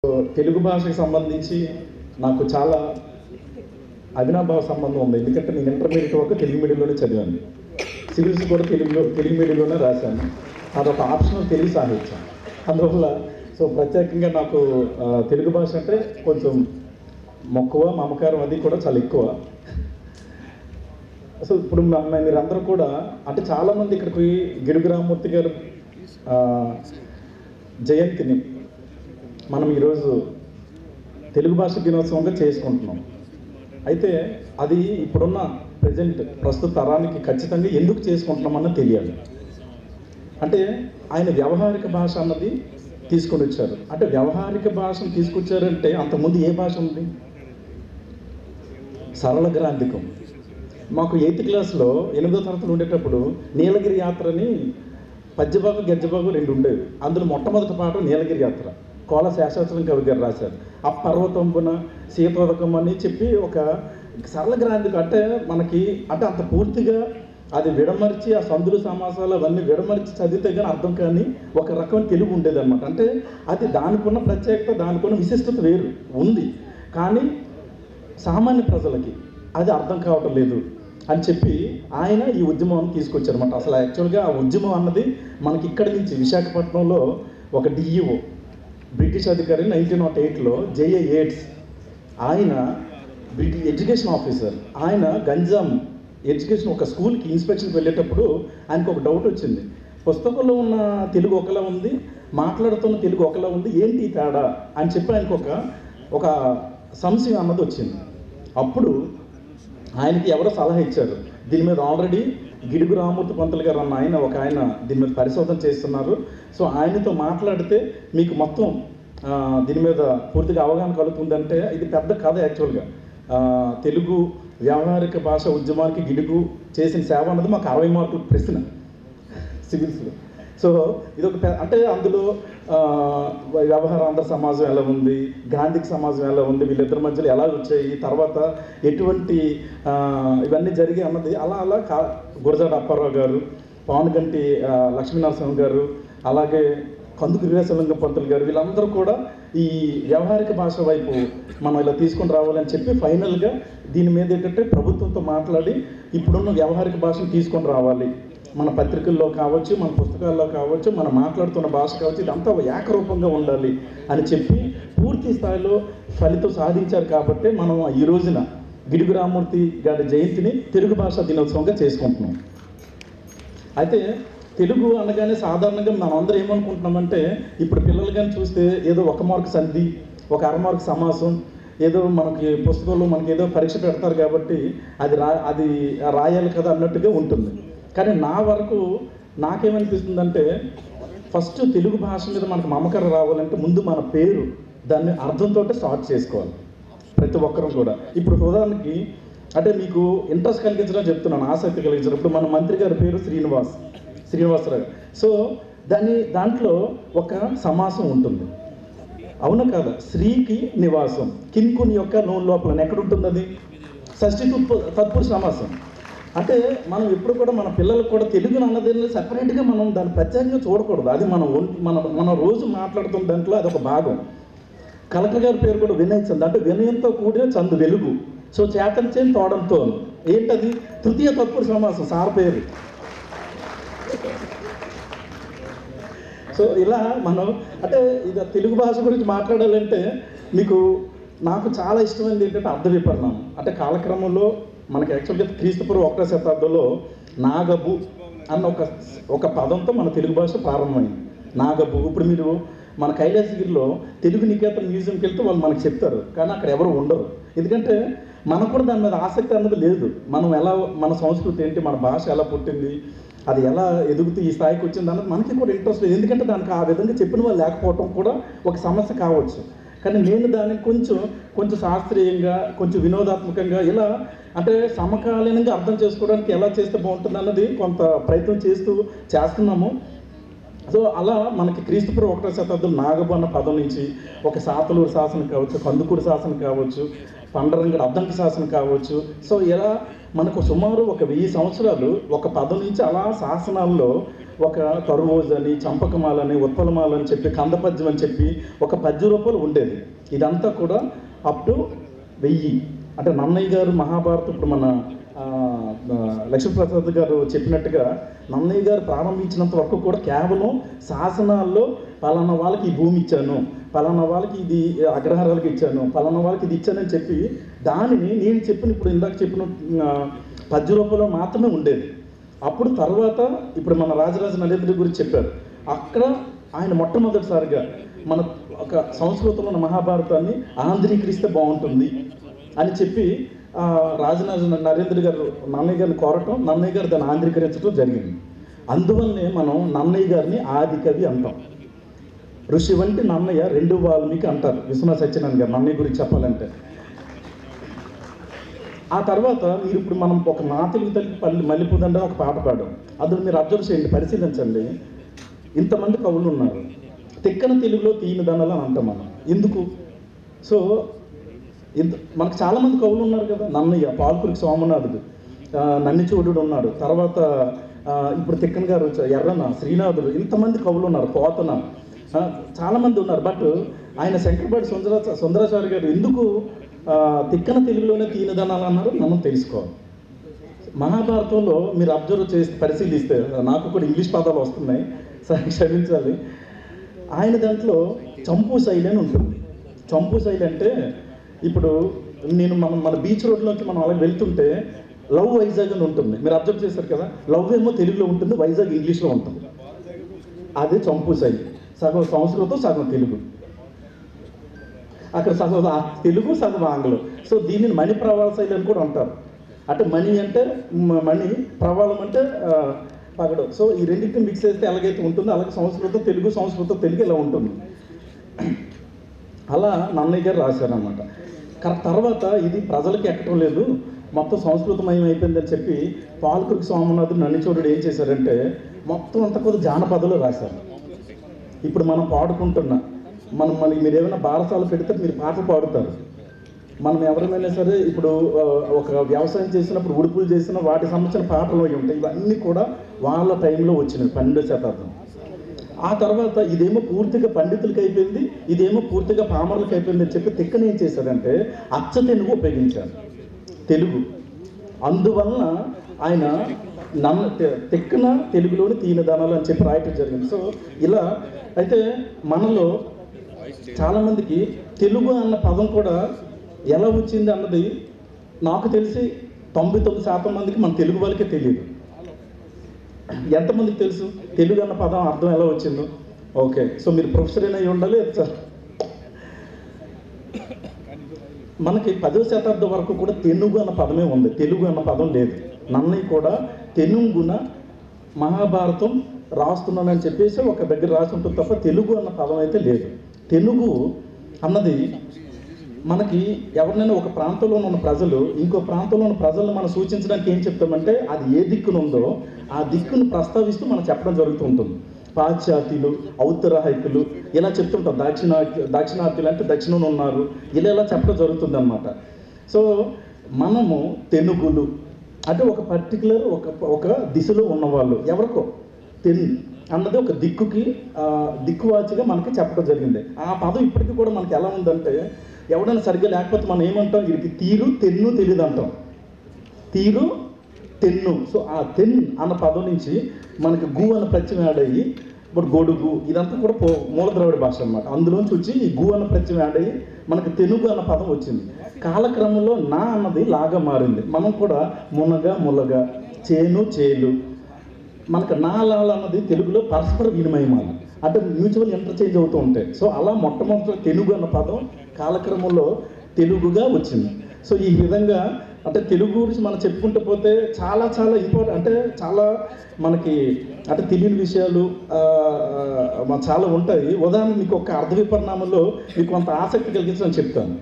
తెలుగు భాషకి సంబంధించి నాకు చాలా అవినాభావ సంబంధం ఉంది ఎందుకంటే నేను ఇంటర్మీడియట్ వరకు తెలుగు మీడియంలోనే చదివాను సివిల్స్ కూడా తెలుగులో తెలుగు మీడియంలోనే రాశాను అదొక ఆప్షనల్ తెలుగు సాహిత్యం అందువల్ల సో ప్రత్యేకంగా నాకు ఆ, తెలుగు భాష అంటే కొంచెం మక్కువ మమకారం అది కూడా చాలా ఎక్కువ అసలు ఇప్పుడు మ- మ- మీరందరూ కూడా అంటే చాలామంది ఇక్కడికి గిడుగు రామ్మూర్తి గారు ఆ, జయంతిని మనం ఈరోజు తెలుగు భాష దినోత్సవంగా చేసుకుంటున్నాం అయితే అది ఇప్పుడున్న ప్రజెంట్ ప్రస్తుత తరానికి ఖచ్చితంగా ఎందుకు చేసుకుంటున్నామన్నది తెలియాలి అంటే ఆయన వ్యవహారిక భాష అన్నది తీసుకొని వచ్చారు అంటే వ్యవహారిక భాషను తీసుకొచ్చారంటే అంతకుముందు ఏ భాష ఉంది సరళ గ్రాంధికం మాకు ఎయిత్ క్లాస్లో ఎనిమిదో తరగతిలో ఉండేటప్పుడు నీలగిరి యాత్రని పద్యభాగం గద్యభాగం రెండు ఉండేవి అందులో మొట్టమొదటి పాట నీలగిరి యాత్ర కోల శేషాచలం కవి గారు రాశారు ఆ పర్వతంపున సీతోదకం అని చెప్పి ఒక సరళ గ్రాంధికం అంటే మనకి అంటే అంత పూర్తిగా అది విడమర్చి ఆ సందులు సమాసాలు అవన్నీ విడమర్చి చదివితే కానీ అర్థం కానీ ఒక రకమైన తెలుగు ఉండేదన్నమాట అంటే అది దానికున్న ప్రత్యేకత దానికున్న విశిష్టత వేరు ఉంది కానీ సామాన్య ప్రజలకి అది అర్థం కావటం లేదు అని చెప్పి ఆయన ఈ ఉద్యమాన్ని తీసుకొచ్చారన్నమాట అసలు యాక్చువల్గా ఆ ఉద్యమం అన్నది మనకి ఇక్కడి నుంచి విశాఖపట్నంలో ఒక డిఈఓ బ్రిటిష్ అధికారి నైన్టీన్ నాట్ ఎయిట్లో జేఏ ఎయిడ్స్ ఆయన బ్రిటిష్ ఎడ్యుకేషన్ ఆఫీసర్ ఆయన గంజాం ఎడ్యుకేషన్ ఒక స్కూల్కి ఇన్స్పెక్షన్కి వెళ్ళేటప్పుడు ఆయనకు ఒక డౌట్ వచ్చింది పుస్తకంలో ఉన్న తెలుగు ఒకలా ఉంది మాట్లాడుతున్న తెలుగు ఒకలా ఉంది ఏంటి ఈ తేడా అని చెప్పి ఆయనకు ఒక ఒక సంశయం అన్నది వచ్చింది అప్పుడు ఆయనకి ఎవరో సలహా ఇచ్చారు దీని మీద ఆల్రెడీ గిడుగు రామూర్తి పంతులు గారు అన్న ఆయన ఒక ఆయన దీని మీద పరిశోధన చేస్తున్నారు సో ఆయనతో మాట్లాడితే మీకు మొత్తం ఆ, దీని మీద పూర్తిగా అవగాహన కలుగుతుందంటే ఇది పెద్ద కథ యాక్చువల్గా ఆ, తెలుగు వ్యావహారిక భాష ఉద్యమానికి గిడుగు చేసిన సేవ అన్నది మాకు అరవై మార్కుల ప్రశ్న సివిల్స్లో సో ఇది ఒక పె- అంటే అందులో ఆ, వ్యవహార ఆంధ్ర సమాజం ఎలా ఉంది గాంధీకి సమాజం ఎలా ఉంది వీళ్ళిద్దరి మధ్యలో ఎలా వచ్చాయి తర్వాత ఎటువంటి ఆ, ఇవన్నీ జరిగాయి అన్నది అలా అలా కా గురజాడ అప్పారావు గారు పవన్ గంటి ఆ, లక్ష్మీనరసింహ గారు అలాగే కందుకు వీరేశలింగ పంతులు గారు వీళ్ళందరూ కూడా ఈ వ్యవహారిక భాష వైపు మనం ఇలా తీసుకొని రావాలని చెప్పి ఫైనల్గా దీని మీద ఏంటంటే ప్రభుత్వంతో మాట్లాడి ఇప్పుడున్న వ్యవహారిక భాషను తీసుకొని రావాలి మన పత్రికల్లో కావచ్చు మన పుస్తకాల్లో కావచ్చు మనం మాట్లాడుతున్న భాష కావచ్చు ఇదంతా ఏకరూపంగా ఉండాలి అని చెప్పి పూర్తి స్థాయిలో ఫలితం సాధించారు కాబట్టి మనం ఈ రోజున గిడుగు రామూర్తి గారి జయంతిని తెలుగు భాషా దినోత్సవంగా చేసుకుంటున్నాం అయితే తెలుగు అనగానే సాధారణంగా మనం అందరం ఏమనుకుంటున్నామంటే ఇప్పుడు పిల్లలు కానీ చూస్తే ఏదో ఒక మార్క్ సంధి ఒక అర మార్క్ సమాసం ఏదో మనకి పుస్తకంలో మనకి ఏదో పరీక్ష పెడతారు కాబట్టి అది రా అది రాయాలి కదా అన్నట్టుగా ఉంటుంది కానీ నా వరకు నాకేమనిపిస్తుందంటే ఫస్ట్ తెలుగు భాష మీద మనకు మమకారం రావాలంటే ముందు మన పేరు దాన్ని అర్థంతో స్టార్ట్ చేసుకోవాలి ప్రతి ఒక్కరూ కూడా ఇప్పుడు ఉదాహరణకి అంటే మీకు ఇంట్రెస్ట్ కలిగించడం చెప్తున్నాను ఆసక్తి కలిగించడం ఇప్పుడు మన మంత్రి గారి పేరు శ్రీనివాస్ శ్రీనివాసరావు సో దాని దాంట్లో ఒక సమాసం ఉంటుంది అవునా కదా స్త్రీకి నివాసం కింకుని యొక్క నూనె లోపల ఎక్కడ ఉంటుంది అది షష్ఠి తత్పు- తత్పురుష సమాసం అంటే మనం ఎప్పుడు కూడా మన పిల్లలకు కూడా తెలుగును అన్నది సపరేట్గా మనం దాన్ని ప్రత్యేకంగా చూడకూడదు అది మనం ఒంటి మన మనం రోజు మాట్లాడుతున్న దాంట్లో అది ఒక భాగం కలెక్టర్ గారి పేరు కూడా వినయ్ చంద్ అంటే వినయంతో కూడిన చందు వెలుగు సో చేతన్ చేని తోడంతో ఏంటది తృతీయ తత్పురుష సమాసం సార్ పేరు సో ఇలా మనం అంటే ఇది తెలుగు భాష గురించి మాట్లాడాలంటే మీకు నాకు చాలా ఇష్టమైనది ఏంటంటే అర్ధ విపరణం అంటే కాలక్రమంలో మనకి యాక్చువల్గా క్రీస్తుపూర్వం ఒకటో శతాబ్దంలో నాగబు అన్న ఒక ఒక పదంతో మన తెలుగు భాష ప్రారంభమైంది నాగబు ఇప్పుడు మీరు మన కైలాసగిరిలో తెలుగు నికేతన్ మ్యూజియంకి వెళ్తే వాళ్ళు మనకు చెప్తారు కానీ అక్కడ ఎవరు ఉండరు ఎందుకంటే మనకు కూడా దాని మీద ఆసక్తి అన్నది లేదు మనం ఎలా మన సంస్కృతి ఏంటి మన భాష ఎలా పుట్టింది అది ఎలా ఎదుగుతూ ఈ స్థాయికి వచ్చింది అన్నది మనకి కూడా ఇంట్రెస్ట్ లేదు ఎందుకంటే దానికి ఆ విధంగా చెప్పిన వాళ్ళు లేకపోవటం కూడా ఒక సమస్య కావచ్చు కానీ నేను దాన్ని కొంచెం కొంచెం శాస్త్రీయంగా కొంచెం వినోదాత్మకంగా ఇలా అంటే సమకాలీనంగా అర్థం చేసుకోవడానికి ఎలా చేస్తే బాగుంటుంది అన్నది కొంత ప్రయత్నం చేస్తూ చేస్తున్నాము సో అలా మనకి క్రీస్తుపురం ఒకటో శతాబ్దం నాగబు అన్న పదం నుంచి ఒక సాతలూరు శాసనం కావచ్చు కందుకూరు శాసనం కావచ్చు పండరంగడు అద్దంకి శాసనం కావచ్చు సో ఇలా మనకు సుమారు ఒక వెయ్యి సంవత్సరాలు ఒక పదం నుంచి అలా శాసనాల్లో ఒక తరువోజ్ అని చంపకమాలని ఉత్పలమాలని చెప్పి కందపద్యం అని చెప్పి ఒక పద్య రూపాయలు ఉండేది ఇదంతా కూడా అప్ టు వెయ్యి అంటే నన్నయ్య గారు మహాభారతం ఇప్పుడు మన ఆ, ఆ, లక్ష్మీప్రసాద్ గారు చెప్పినట్టుగా నన్నయ్య గారు ప్రారంభించినంత వరకు కూడా కేవలం శాసనాల్లో పలానా వాళ్ళకి ఈ భూమి ఇచ్చాను పలానా వాళ్ళకి ఇది అగ్రహారాలకు ఇచ్చాను పలానా వాళ్ళకి ఇది ఇచ్చానని చెప్పి దానిని నేను చెప్పిన ఇప్పుడు ఇందాక చెప్పిన ఆ, పద్య రూపంలో మాత్రమే ఉండేది అప్పుడు తర్వాత ఇప్పుడు మన రాజరాజ నరేంద్ర గురించి చెప్పారు అక్కడ ఆయన మొట్టమొదటిసారిగా మన ఒక సంస్కృతంలో ఉన్న మహాభారతాన్ని ఆంధ్రీకరిస్తే బాగుంటుంది అని చెప్పి ఆ, రాజరాజ నరేంద్ర గారు నన్నయ్య గారిని కోరటం నన్నయ్య గారు దాన్ని ఆంధ్రీకరించడం జరిగింది అందువల్లనే మనం నన్నయ్య గారిని ఆది కవి అంటాం ఋషి వంటి నన్నయ్య రెండు వాల్మీకి అంటారు విశ్వనాథ సత్యనారాయణ గారు నన్నయ్య గురించి చెప్పాలంటే ఆ తర్వాత మీరు ఇప్పుడు మనం ఒక నా తెలుగు తల్లి పల్లి మల్లెపూదండ ఒక పాట పాడాం అందులో మీరు అబ్జర్వ్ చేయండి పరిశీలించండి ఇంతమంది కవులు ఉన్నారు తిక్కన తెలుగులో తీయని దండలు అని అంటాం మనం ఎందుకు సో ఇంత మనకు చాలామంది కవులు ఉన్నారు కదా నన్నయ్య పాల్కురికి సోమనాథుడు ఆ, నన్నిచూడు ఉన్నాడు తర్వాత ఆ, ఇప్పుడు తిక్కన గారు వచ్చారు ఎర్రన శ్రీనాథుడు ఇంతమంది కవులు ఉన్నారు పోతన ఆ, చాలామంది ఉన్నారు బట్ ఆయన శంకరపాటి సుందర సుందరాచార్య గారు ఎందుకు ఆ, తిక్కన తెలుగులోనే తీనదనాలు అన్నారు మనం తెలుసుకోవాలి మహాభారతంలో మీరు అబ్జర్వ్ చేసి పరిశీలిస్తే నాకు కూడా ఇంగ్లీష్ పదాలు వస్తున్నాయి సరే క్షమించాలి ఆయన దాంట్లో చంపు శైలి అని ఉంటుంది చంపు శైలి అంటే ఇప్పుడు నేను మనం మన బీచ్ రోడ్లోకి మనం అలా వెళ్తుంటే లవ్ వైజాగ్ అని ఉంటుంది మీరు అబ్జర్వ్ చేశారు కదా లవ్ ఏమో తెలుగులో ఉంటుంది వైజాగ్ ఇంగ్లీష్లో ఉంటుంది అదే చంపు శైలి సగం సంస్కృతం సగం తెలుగు అక్కడ సగం ఆ- తెలుగు సగం ఆంగ్లం సో దీనిని మణి ప్రవాల శైలి అని కూడా అంటారు అంటే మణి అంటే మ- మణి ప్రవాళం అంటే ఆ, పగడం సో ఈ రెండింటిని మిక్స్ చేస్తే ఎలాగైతే ఉంటుందో అలాగే సంస్కృతం తెలుగు సంస్కృతం తెలుగు ఇలా ఉంటుంది అలా నన్నయ్య గారు రాశారనమాట కర- తర్వాత ఇది ప్రజలకి ఎక్కడం లేదు మొత్తం సంస్కృతమయం అయిపోయిందని చెప్పి పాల్కురికి సోమనాథుడు నన్నిచోడుడు ఏం చేశారంటే మొత్తం అంతా కొద్ది జానపదాలు రాశారు ఇప్పుడు మనం పాడుకుంటున్నా మనం మన మీరు ఏమైనా బారసాలు పెడితే మీరు పాటలు పాడుతారు మనం ఎవరైనా సరే ఇప్పుడు ఆ, ఒక వ్యవసాయం చేసినప్పుడు ఉడుపులు చేసిన వాటికి సంబంధించిన పాటలు అవి ఉంటాయి ఇవన్నీ కూడా వాళ్ళ టైంలో వచ్చినవి పన్నెండో శతాబ్దం ఆ తర్వాత ఇదేమో పూర్తిగా పండితులకి అయిపోయింది ఇదేమో పూర్తిగా పామరులకు అయిపోయింది అని చెప్పి తిక్కన ఏం చేశారంటే అచ్చ తెలుగు ఉపయోగించారు తెలుగు అందువలన ఆయన నన్ను తె- తిక్కన తెలుగులోని తీనదానాలు అని చెప్పి రాయటం జరిగింది సో ఇలా అయితే మనలో చాలామందికి తెలుగు అన్న పదం కూడా ఎలా వచ్చింది అన్నది నాకు తెలిసి తొంభై తొమ్మిది శాతం మందికి మన తెలుగు వాళ్ళకే తెలియదు ఎంతమందికి తెలుసు తెలుగు అన్న పదం అర్థం ఎలా వచ్చిందో ఓకే సో మీరు ప్రొఫెసర్ అయినా అయి ఉండాలి సార్ మనకి పదవ శతాబ్దం వరకు కూడా తెనుగు అన్న పదమే ఉంది తెలుగు అన్న పదం లేదు నన్నయ్య కూడా తెనుగున మహాభారతం రాస్తున్నానని చెప్పేసి ఒక దగ్గర రాసి ఉంటుంది తప్ప తెలుగు అన్న పదం అయితే లేదు తెలుగు అన్నది మనకి ఎవరినైనా ఒక ప్రాంతంలో ఉన్న ప్రజలు ఇంకో ప్రాంతంలో ఉన్న ప్రజలను మనం సూచించడానికి ఏం చెప్తామంటే అది ఏ దిక్కున ఉందో ఆ దిక్కును ప్రస్తావిస్తూ మనం చెప్పడం జరుగుతూ ఉంటుంది పాశ్చాత్యులు ఔత్తరాహికులు ఇలా చెప్తుంటాం దక్షిణా దక్షిణార్థులు అంటే దక్షిణంలో ఉన్నారు ఇలా ఇలా చెప్పడం జరుగుతుంది అనమాట సో మనము తెనుగులు అంటే ఒక పర్టికులర్ ఒక ఒక దిశలో ఉన్నవాళ్ళు ఎవరికో తెన్ అన్నది ఒక దిక్కుకి ఆ, దిక్కువాచిగా మనకి చెప్పడం జరిగింది ఆ పదం ఇప్పటికీ కూడా మనకి ఎలా ఉందంటే ఎవడైనా సరిగ్గా లేకపోతే మనం ఏమంటాం వీరికి తీరు తెన్ను తెలియదు అంటాం తీరు తెన్ను సో ఆ తెన్ అన్న పదం నుంచి మనకి గు అన్న ప్రత్యయం యాడ్ అయ్యి ఇప్పుడు గొడుగు ఇదంతా కూడా పో మూల ద్రవిడ భాష అనమాట అందులోంచి వచ్చి ఈ గు అన్న ప్రత్యయం యాడ్ అయ్యి మనకి తెనుగు అన్న పదం వచ్చింది కాలక్రమంలో నా అన్నది లాగా మారింది మనం కూడా మునగ ములగ చేను చేలు మనకు నా లాల అన్నది తెలుగులో పరస్పర వినిమయమాలు అంటే మ్యూచువల్ ఇంటర్చేంజ్ అవుతూ ఉంటాయి సో అలా మొట్టమొదటి తెలుగు అన్న పదం కాలక్రమంలో తెలుగుగా వచ్చింది సో ఈ విధంగా అంటే తెలుగు గురించి మనం చెప్పుకుంటూ పోతే చాలా చాలా ఇంపార్టెంట్ అంటే చాలా మనకి అంటే తెలియని విషయాలు ఆ, ఆ, మన చాలా ఉంటాయి ఉదాహరణ మీకు ఒక అర్ధ విపరిణామంలో మీకు కొంత ఆసక్తి కలిగించని చెప్తాను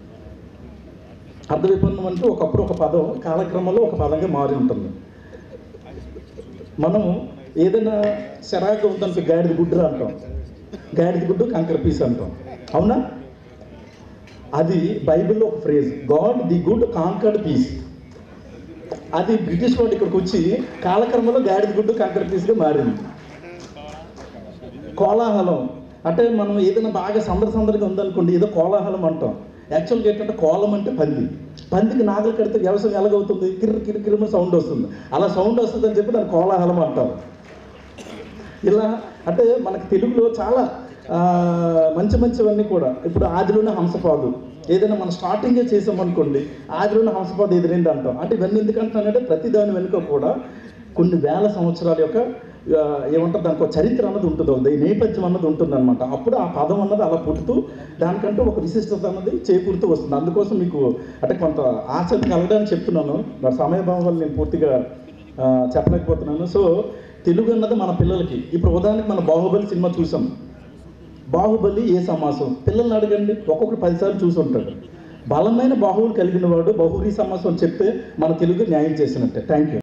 అర్ధ విపన్నం అంటే ఒకప్పుడు ఒక పదం కాలక్రమంలో ఒక పదంగా మారి ఉంటుంది మనం ఏదైనా సెరాగా ఉందనుకో గాడిద గుడ్డు అంటాం గాడిద గుడ్డు కంకర పీస్ అంటాం అవునా అది బైబిల్లో ఒక phrase God the good concord peace అది బ్రిటిష్ వాడు ఇక్కడికి వచ్చి కాలక్రమంలో గాడిద గుడ్డు కంకర పీస్గా మారింది కోలాహలం అంటే మనం ఏదైనా బాగా సందడి సందడిగా ఉందనుకోండి ఏదో కోలాహలం అంటాం యాక్చువల్గా ఏంటంటే కోలం అంటే పంది పందికి నాగలు కడితే వ్యవసాయం ఎలాగవుతుంది కిర్ర కిర్ర కిర్ర సౌండ్ వస్తుంది అలా సౌండ్ వస్తుంది అని చెప్పి దాన్ని కోలాహలం అంటారు ఇలా అంటే మనకి తెలుగులో చాలా ఆ, మంచి మంచివన్నీ కూడా ఇప్పుడు ఆదిలోనే హంసపాదు ఏదైనా మనం స్టార్టింగే చేసామనుకోండి ఆదిలోనే హంసపాదు ఎదిరింది అంటాం అంటే ఇవన్నీ ఎందుకంటానంటే ప్రతి దాని వెనుక కూడా కొన్ని వేల సంవత్సరాల యొక్క ఆ, ఏమంటారు దానికి ఒక చరిత్ర అన్నది ఉంటుంది ఒక నేపథ్యం అన్నది ఉంటుంది అనమాట అప్పుడు ఆ పదం అన్నది అలా పుట్టుతూ దానికంటూ ఒక విశిష్టత అన్నది చేకూరుతూ వస్తుంది అందుకోసం మీకు అంటే కొంత ఆసక్తి కలగడానికి చెప్తున్నాను నా సమయభావం వల్ల నేను పూర్తిగా ఆ, చెప్పలేకపోతున్నాను సో తెలుగు అన్నది మన పిల్లలకి ఇప్పుడు ఉదాహరణకి మన బాహుబలి సినిమా చూసాం బాహుబలి ఏ సమాసం పిల్లల్ని అడగండి ఒక్కొక్కరు పదిసార్లు చూసి ఉంటాడు బలమైన బాహువులు కలిగిన వాడు బహురీ సమాసం అని చెప్తే మన తెలుగు న్యాయం చేసినట్టే థ్యాంక్ యూ